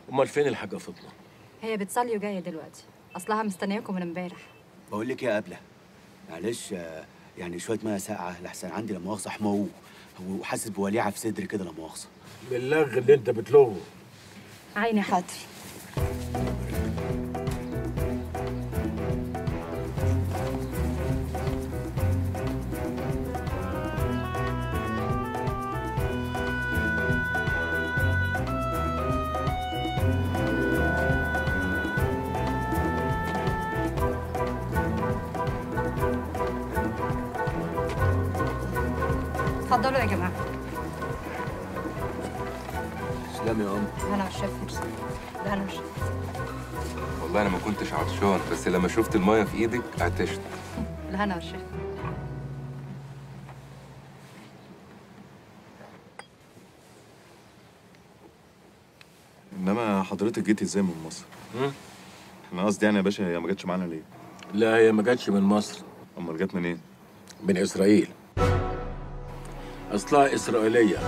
امال فين الحاجه فاطمه هي بتصلي وجايه دلوقتي اصلها مستنياكم من امبارح بقول لك إيه يا قبله معلش آه، يعني شويه ميه ساقعه لحسن عندي لا مؤاخذه حمو وحاسس بوليعه في صدري كده لا مؤاخذه باللغ اللي انت بتلغه عيني حاضر اتفضلوا يا جماعه سلام يا ام انا والشيف انا والشيف والله انا ما كنتش عطشان بس لما شفت المايه في ايدك عطشت الهنا والشيف انما حضرتك جيتي ازاي من مصر؟ انا قصدي يعني يا باشا هي ما جاتش معانا ليه؟ لا هي ما جاتش من مصر امال جت منين؟ من اسرائيل اصلها اسرائيليه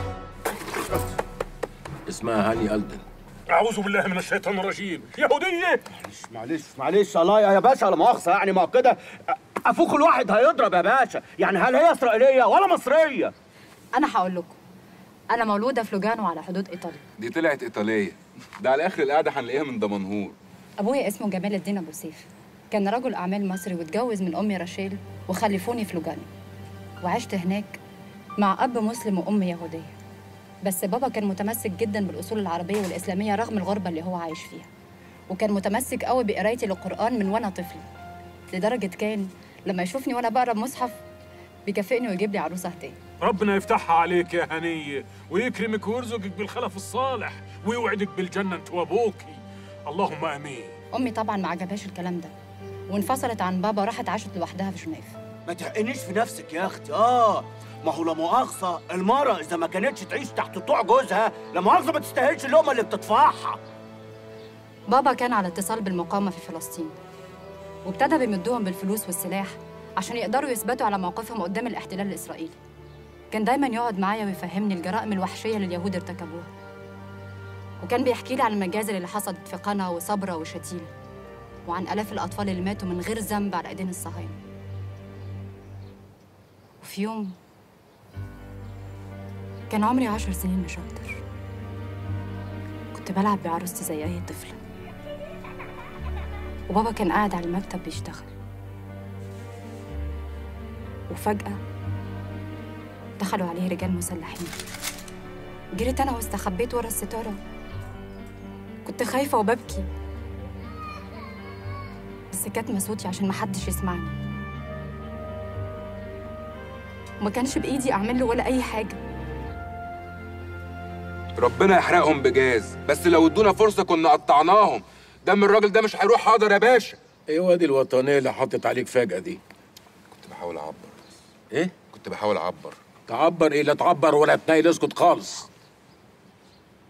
اسمها هاني الدن أعوذ بالله من الشيطان الرجيم يهودية معلش معلش الله يا باشا لا مؤاخذه يعني ما هو كده افوق الواحد هيضرب يا باشا يعني هل هي اسرائيليه ولا مصريه انا هقول لكم انا مولوده في لوجانو على حدود ايطاليا دي طلعت ايطاليه ده على اخر القعده هنلاقيها من دمنهور ابويا اسمه جمال الدين ابو سيف كان رجل اعمال مصري واتجوز من امي راشيل وخلفوني في لوجانو وعشت هناك مع اب مسلم وام يهوديه بس بابا كان متمسك جدا بالاصول العربيه والاسلاميه رغم الغربه اللي هو عايش فيها وكان متمسك قوي بقرايتي للقران من وانا طفل لدرجه كان لما يشوفني وانا بقرا مصحف بيكافئني ويجيب لي عروسه هديه ربنا يفتحها عليك يا هنية ويكرمك ويرزقك بالخلف الصالح ويوعدك بالجنة انت وابوكي اللهم امين امي طبعا ما عجبهاش الكلام ده وانفصلت عن بابا وراحت عاشت لوحدها في جنيف ما تحقنيش في نفسك يا اختي اه ما هو لا مؤاخذه المرأة اذا ما كانتش تعيش تحت طوع جوزها لا مؤاخذه ما تستاهلش اللقمه اللي بتدفعها بابا كان على اتصال بالمقاومة في فلسطين وابتدى بيمدهم بالفلوس والسلاح عشان يقدروا يثبتوا على موقفهم قدام الاحتلال الإسرائيلي كان دايما يقعد معايا ويفهمني الجرائم الوحشية اللي اليهود ارتكبوها وكان بيحكي لي عن المجازر اللي حصلت في قنا وصبرا وشتيل وعن آلاف الأطفال اللي ماتوا من غير ذنب على إيدين الصهاينة وفي يوم كان عمري عشر سنين مش أكتر كنت بلعب بعروستي زي أي طفلة وبابا كان قاعد على المكتب بيشتغل وفجأة دخلوا عليه رجال مسلحين جريت أنا واستخبيت ورا الستارة كنت خايفة وببكي بس كاتمة صوتي عشان محدش يسمعني وما كانش بإيدي أعمل له ولا أي حاجة ربنا يحرقهم بجاز بس لو ادونا فرصه كنا قطعناهم دم الراجل ده مش هيروح حاضر يا باشا ايه وادي الوطنيه اللي حطت عليك فجاه دي كنت بحاول اعبر ايه كنت بحاول اعبر تعبر ايه لا تعبر ولا تنيل اسكت خالص